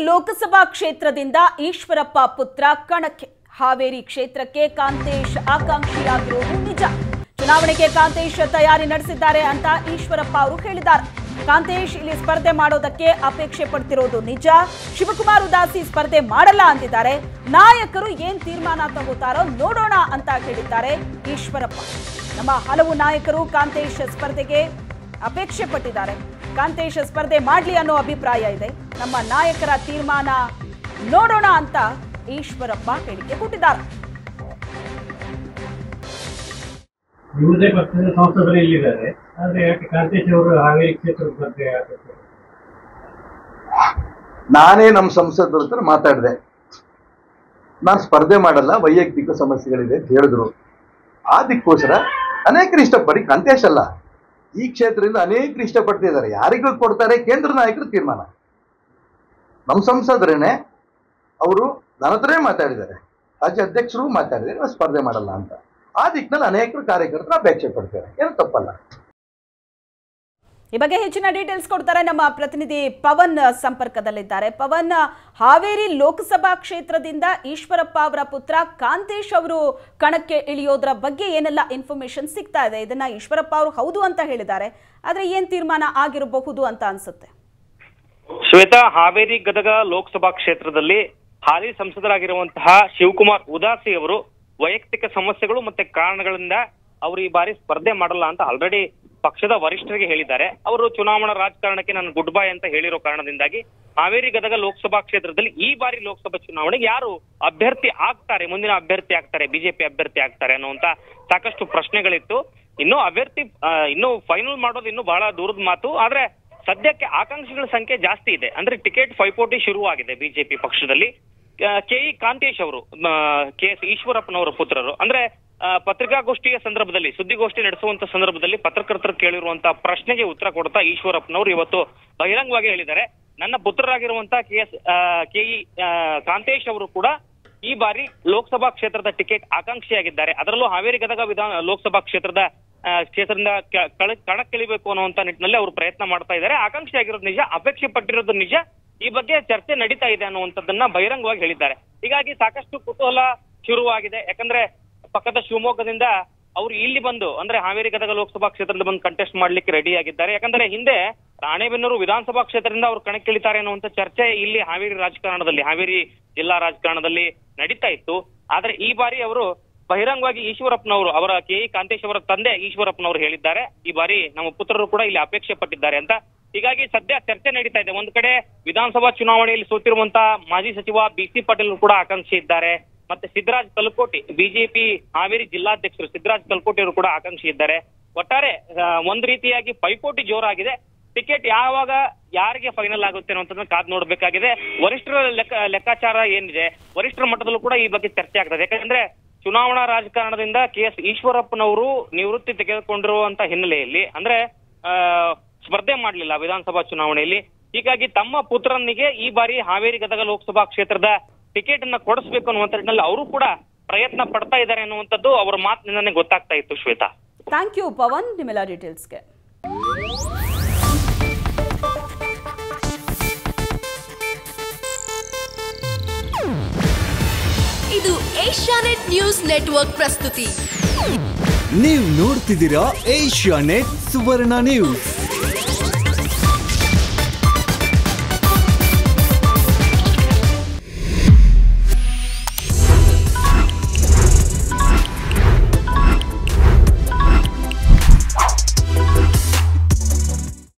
ಲೋಕಸಭಾ ಕ್ಷೇತ್ರದಿಂದ ಈಶ್ವರಪ್ಪ ಪುತ್ರ ಕಣಕ್ಕೆ ಹಾವೇರಿ ಕ್ಷೇತ್ರಕ್ಕೆ ಕಾಂತೇಶ್ ಆಕಾಂಕ್ಷಿಯಾಗಿರುವುದು ನಿಜ ಚುನಾವಣೆಗೆ ಕಾಂತೇಶ್ ತಯಾರಿ ನಡೆಸಿದ್ದಾರೆ ಅಂತ ಈಶ್ವರಪ್ಪ ಅವರು ಹೇಳಿದ್ದಾರೆ ಕಾಂತೇಶ್ ಇಲ್ಲಿ ಸ್ಪರ್ಧೆ ಮಾಡೋದಕ್ಕೆ ಅಪೇಕ್ಷೆ ಪಡ್ತಿರೋದು ನಿಜ ಶಿವಕುಮಾರ್ ಉದಾಸಿ ಸ್ಪರ್ಧೆ ಮಾಡಲ್ಲ ಅಂತಿದ್ದಾರೆ ನಾಯಕರು ಏನ್ ತೀರ್ಮಾನ ತಗೋತಾರೋ ನೋಡೋಣ ಅಂತ ಹೇಳಿದ್ದಾರೆ ಈಶ್ವರಪ್ಪ ನಮ್ಮ ಹಲವು ನಾಯಕರು ಕಾಂತೇಶ್ ಸ್ಪರ್ಧೆಗೆ ಅಪೇಕ್ಷೆ ಪಟ್ಟಿದ್ದಾರೆ ಕಾಂತೇಶ್ ಸ್ಪರ್ಧೆ ಮಾಡ್ಲಿ ಅನ್ನೋ ಅಭಿಪ್ರಾಯ ಇದೆ ನಮ್ಮ ನಾಯಕರ ತೀರ್ಮಾನ ನೋಡೋಣ ಅಂತ ಈಶ್ವರಪ್ಪ ಹೇಳಿಕೆ ಕೊಟ್ಟಿದ್ದಾರೆ ನಿಮ್ಮದೇ ಪಕ್ಷದ ಸಂಸದರು ಇಲ್ಲಿದ್ದಾರೆ ಆದ್ರೆ ಯಾಕೆ ಕಾಂತೇಶ್ ಅವರು ಹಾವೇರಿ ಕ್ಷೇತ್ರದ ಬಗ್ಗೆ ಯಾಕೆ ನಾನೇ ನಮ್ಮ ಸಂಸದರ ಹತ್ರ ಮಾತಾಡಿದೆ ನಾನು ಸ್ಪರ್ಧೆ ಮಾಡಲ್ಲ ವೈಯಕ್ತಿಕ ಸಮಸ್ಯೆಗಳಿದೆ ಅಂತ ಹೇಳಿದ್ರು ಅದಕ್ಕೋಸ್ಕರ ಅನೇಕರು ಇಷ್ಟಪಡಿ ಕಾಂತೇಶ್ ಅಲ್ಲ ಈ ಕ್ಷೇತ್ರದಿಂದ ಅನೇಕರು ಇಷ್ಟಪಡ್ತಿದ್ದಾರೆ ಯಾರಿಗೂ ಕೊಡ್ತಾರೆ ಕೇಂದ್ರ ನಾಯಕರು ತೀರ್ಮಾನ ನಮ್ಮ ಸಂಸದರೇನೆ ಅವರು ನನ್ನ ಹತ್ರನೇ ಮಾತಾಡಿದ್ದಾರೆ ರಾಜ್ಯ ಅಧ್ಯಕ್ಷರು ಮಾತಾಡಿದ್ದಾರೆ ನಾನು ಸ್ಪರ್ಧೆ ಮಾಡಲ್ಲ ಅಂತ ಆ ದಿಕ್ಕಿನಲ್ಲಿ ಅನೇಕರು ಕಾರ್ಯಕರ್ತರು ಅಪೇಕ್ಷೆ ಪಡ್ತಾರೆ ಏನು ತಪ್ಪಲ್ಲ ಈ ಬಗ್ಗೆ ಹೆಚ್ಚಿನ ಡೀಟೇಲ್ಸ್ ಕೊಡ್ತಾರೆ ನಮ್ಮ ಪ್ರತಿನಿಧಿ ಪವನ್ ಸಂಪರ್ಕದಲ್ಲಿದ್ದಾರೆ ಪವನ್ ಹಾವೇರಿ ಲೋಕಸಭಾ ಕ್ಷೇತ್ರದಿಂದ ಈಶ್ವರಪ್ಪ ಅವರ ಪುತ್ರ ಕಾಂತೇಶ್ ಅವರು ಕಣಕ್ಕೆ ಇಳಿಯೋದ್ರ ಬಗ್ಗೆ ಏನೆಲ್ಲ ಇನ್ಫಾರ್ಮೇಶನ್ ಸಿಗ್ತಾ ಇದೆ ಇದನ್ನ ಈಶ್ವರಪ್ಪ ಅವರು ಹೌದು ಅಂತ ಹೇಳಿದ್ದಾರೆ ಆದ್ರೆ ಏನ್ ತೀರ್ಮಾನ ಆಗಿರಬಹುದು ಅಂತ ಅನ್ಸುತ್ತೆ ಶ್ವೇತಾ ಹಾವೇರಿ ಗದಗ ಲೋಕಸಭಾ ಕ್ಷೇತ್ರದಲ್ಲಿ ಹಾಲಿ ಸಂಸದರಾಗಿರುವಂತಹ ಶಿವಕುಮಾರ್ ಉದಾಸಿ ಅವರು ವೈಯಕ್ತಿಕ ಸಮಸ್ಯೆಗಳು ಮತ್ತೆ ಕಾರಣಗಳಿಂದ ಅವರು ಈ ಬಾರಿ ಸ್ಪರ್ಧೆ ಮಾಡಲ್ಲ ಅಂತ ಆಲ್ರೆಡಿ ಪಕ್ಷದ ವರಿಷ್ಠರಿಗೆ ಹೇಳಿದ್ದಾರೆ ಅವರು ಚುನಾವಣಾ ರಾಜಕಾರಣಕ್ಕೆ ನಾನು ಗುಡ್ ಬೈ ಅಂತ ಹೇಳಿರೋ ಕಾರಣದಿಂದಾಗಿ ಹಾವೇರಿ ಗದಗ ಲೋಕಸಭಾ ಕ್ಷೇತ್ರದಲ್ಲಿ ಈ ಬಾರಿ ಲೋಕಸಭಾ ಚುನಾವಣೆಗೆ ಯಾರು ಅಭ್ಯರ್ಥಿ ಆಗ್ತಾರೆ ಮುಂದಿನ ಅಭ್ಯರ್ಥಿ ಆಗ್ತಾರೆ ಬಿಜೆಪಿ ಅಭ್ಯರ್ಥಿ ಆಗ್ತಾರೆ ಅನ್ನುವಂತ ಸಾಕಷ್ಟು ಪ್ರಶ್ನೆಗಳಿತ್ತು ಇನ್ನು ಅಭ್ಯರ್ಥಿ ಆ, ಇನ್ನು ಫೈನಲ್ ಮಾಡೋದು ಇನ್ನು ಬಹಳ ದೂರದ ಮಾತು ಆದ್ರೆ ಸದ್ಯಕ್ಕೆ ಆಕಾಂಕ್ಷಿಗಳ ಸಂಖ್ಯೆ ಜಾಸ್ತಿ ಇದೆ ಅಂದ್ರೆ ಟಿಕೆಟ್ ಪೈಪೋಟಿ ಶುರುವಾಗಿದೆ ಬಿಜೆಪಿ ಪಕ್ಷದಲ್ಲಿ ಕೆ ಇ ಕಾಂತೇಶ್ ಅವರು ಕೆ ಎಸ್ ಈಶ್ವರಪ್ಪನವರ ಪುತ್ರರು ಅಂದ್ರೆ ಆ, ಪತ್ರಿಕಾಗೋಷ್ಠಿಯ ಸಂದರ್ಭದಲ್ಲಿ ಸುದ್ದಿಗೋಷ್ಠಿ ನಡೆಸುವಂತ ಸಂದರ್ಭದಲ್ಲಿ ಪತ್ರಕರ್ತರು ಕೇಳಿರುವಂತಹ ಪ್ರಶ್ನೆಗೆ ಉತ್ತರ ಕೊಡ್ತಾ ಈಶ್ವರಪ್ಪನವರು ಇವತ್ತು ಬಹಿರಂಗವಾಗಿ ಹೇಳಿದ್ದಾರೆ ನನ್ನ ಪುತ್ರರಾಗಿರುವಂತ K S K E Kantesh ಅವರು ಕೂಡ ಈ ಬಾರಿ ಲೋಕಸಭಾ ಕ್ಷೇತ್ರದ ಟಿಕೆಟ್ ಆಕಾಂಕ್ಷಿಯಾಗಿದ್ದಾರೆ ಅದರಲ್ಲೂ ಹಾವೇರಿ ಗದಗ ವಿಧಾನ ಲೋಕಸಭಾ ಕ್ಷೇತ್ರದ ಆ, ಕ್ಷೇತ್ರದಿಂದ ಕ- ಕಳ- ಕಣಕ್ಕಿಳಿಬೇಕು ಅನ್ನುವಂತ ನಿಟ್ಟಿನಲ್ಲಿ ಅವರು ಪ್ರಯತ್ನ ಮಾಡ್ತಾ ಇದ್ದಾರೆ ಆಕಾಂಕ್ಷಿ ಆಗಿರೋದು ನಿಜ ಅಪೇಕ್ಷೆ ಪಟ್ಟಿರೋದು ನಿಜ ಈ ಬಗ್ಗೆ ಚರ್ಚೆ ನಡೀತಾ ಇದೆ ಅನ್ನುವಂಥದ್ದನ್ನ ಬಹಿರಂಗವಾಗಿ ಹೇಳಿದ್ದಾರೆ ಹೀಗಾಗಿ ಸಾಕಷ್ಟು ಕುತೂಹಲ ಶುರುವಾಗಿದೆ ಯಾಕಂದ್ರೆ ಪಕ್ಕದ ಶಿವಮೊಗ್ಗದಿಂದ ಅವರು ಇಲ್ಲಿ ಬಂದು ಅಂದ್ರೆ ಹಾವೇರಿ ಗದಗ ಲೋಕಸಭಾ ಕ್ಷೇತ್ರದ ಬಂದು ಕಂಟೆಸ್ಟ್ ಮಾಡ್ಲಿಕ್ಕೆ ರೆಡಿ ಆಗಿದ್ದಾರೆ ಯಾಕಂದ್ರೆ ಹಿಂದೆ ರಾಣೆಬೆನ್ನೂರು ವಿಧಾನಸಭಾ ಕ್ಷೇತ್ರದಿಂದ ಅವರು ಕಣಕ್ಕಿಳಿತಾರೆ ಅನ್ನುವಂತ ಚರ್ಚೆ ಇಲ್ಲಿ ಹಾವೇರಿ ರಾಜಕಾರಣದಲ್ಲಿ ಹಾವೇರಿ ಜಿಲ್ಲಾ ರಾಜಕಾರಣದಲ್ಲಿ ನಡೀತಾ ಇತ್ತು ಆದ್ರೆ ಈ ಬಾರಿ ಅವರು ಬಹಿರಂಗವಾಗಿ ಈಶ್ವರಪ್ಪನವರು ಅವರ ಕೆ ಇ ಕಾಂತೇಶ್ ಅವರ ತಂದೆ ಈಶ್ವರಪ್ಪನವರು ಹೇಳಿದ್ದಾರೆ ಈ ಬಾರಿ ನಮ್ಮ ಪುತ್ರರು ಕೂಡ ಇಲ್ಲಿ ಅಪೇಕ್ಷೆ ಪಟ್ಟಿದ್ದಾರೆ ಅಂತ ಹೀಗಾಗಿ ಸದ್ಯ ಚರ್ಚೆ ನಡೀತಾ ಇದೆ ಒಂದು ಕಡೆ ವಿಧಾನಸಭಾ ಚುನಾವಣೆಯಲ್ಲಿ ಸೋತಿರುವಂತಹ ಮಾಜಿ ಸಚಿವ ಬಿ ಸಿ ಪಾಟೀಲ್ ಕೂಡ ಆಕಾಂಕ್ಷಿ ಇದ್ದಾರೆ ಮತ್ತೆ ಸಿದ್ದರಾಜ್ ಕಲ್ಕೋಟಿ ಬಿಜೆಪಿ ಹಾವೇರಿ ಜಿಲ್ಲಾಧ್ಯಕ್ಷರು ಸಿದ್ದರಾಜ್ ಕಲ್ಕೋಟಿ ಅವರು ಕೂಡ ಆಕಾಂಕ್ಷಿ ಇದ್ದಾರೆ ಒಟ್ಟಾರೆ ಆ, ಒಂದ್ ರೀತಿಯಾಗಿ ಪೈಪೋಟಿ ಜೋರಾಗಿದೆ ಟಿಕೆಟ್ ಯಾವಾಗ ಯಾರಿಗೆ ಫೈನಲ್ ಆಗುತ್ತೆ ಅನ್ನೋದನ್ನ ಕಾದ್ ನೋಡ್ಬೇಕಾಗಿದೆ ವರಿಷ್ಠರ ಲೆಕ್ಕ ಲೆಕ್ಕಾಚಾರ ಏನಿದೆ ವರಿಷ್ಠರ ಮಟ್ಟದಲ್ಲೂ ಕೂಡ ಈ ಬಗ್ಗೆ ಚರ್ಚೆ ಆಗ್ತದೆ ಯಾಕಂದ್ರೆ ಚುನಾವಣಾ ರಾಜಕಾರಣದಿಂದ ಕೆ ಎಸ್ ಈಶ್ವರಪ್ಪನವರು ನಿವೃತ್ತಿ ತೆಗೆದುಕೊಂಡಿರುವಂತ ಹಿನ್ನೆಲೆಯಲ್ಲಿ ಅಂದ್ರೆ ಆ, ಸ್ಪರ್ಧೆ ಮಾಡಲಿಲ್ಲ ವಿಧಾನಸಭಾ ಚುನಾವಣೆಯಲ್ಲಿ ಹೀಗಾಗಿ ತಮ್ಮ ಪುತ್ರನಿಗೆ ಈ ಬಾರಿ ಹಾವೇರಿ ಗದಗ ಲೋಕಸಭಾ ಕ್ಷೇತ್ರದ ಟಿಕೆಟ್ ಅನ್ನ ಕೊಡಿಸ್ಬೇಕು ಅನ್ನುವಂತ ನಿಟ್ಟಿನಲ್ಲಿ ಅವರು ಕೂಡ ಪ್ರಯತ್ನ ಪಡ್ತಾ ಇದ್ದಾರೆ ಅನ್ನುವಂಥದ್ದು ಅವರ ಮಾತಿನಿಂದನೇ ಗೊತ್ತಾಗ್ತಾ ಇತ್ತು ಶ್ವೇತಾ ಥ್ಯಾಂಕ್ ಯು ಪವನ್ ನಿಮ್ಮೆಲ್ಲ ಡೀಟೇಲ್ಸ್ಗೆ ಇದು ಏಷ್ಯಾನೆಟ್ ನ್ಯೂಸ್ ನೆಟ್ವರ್ಕ್ ಪ್ರಸ್ತುತಿ ನೀವು ನೋಡ್ತಿದ್ದೀರಾ ಏಷ್ಯಾ ನೆಟ್ ಸುವರ್ಣ ನ್ಯೂಸ್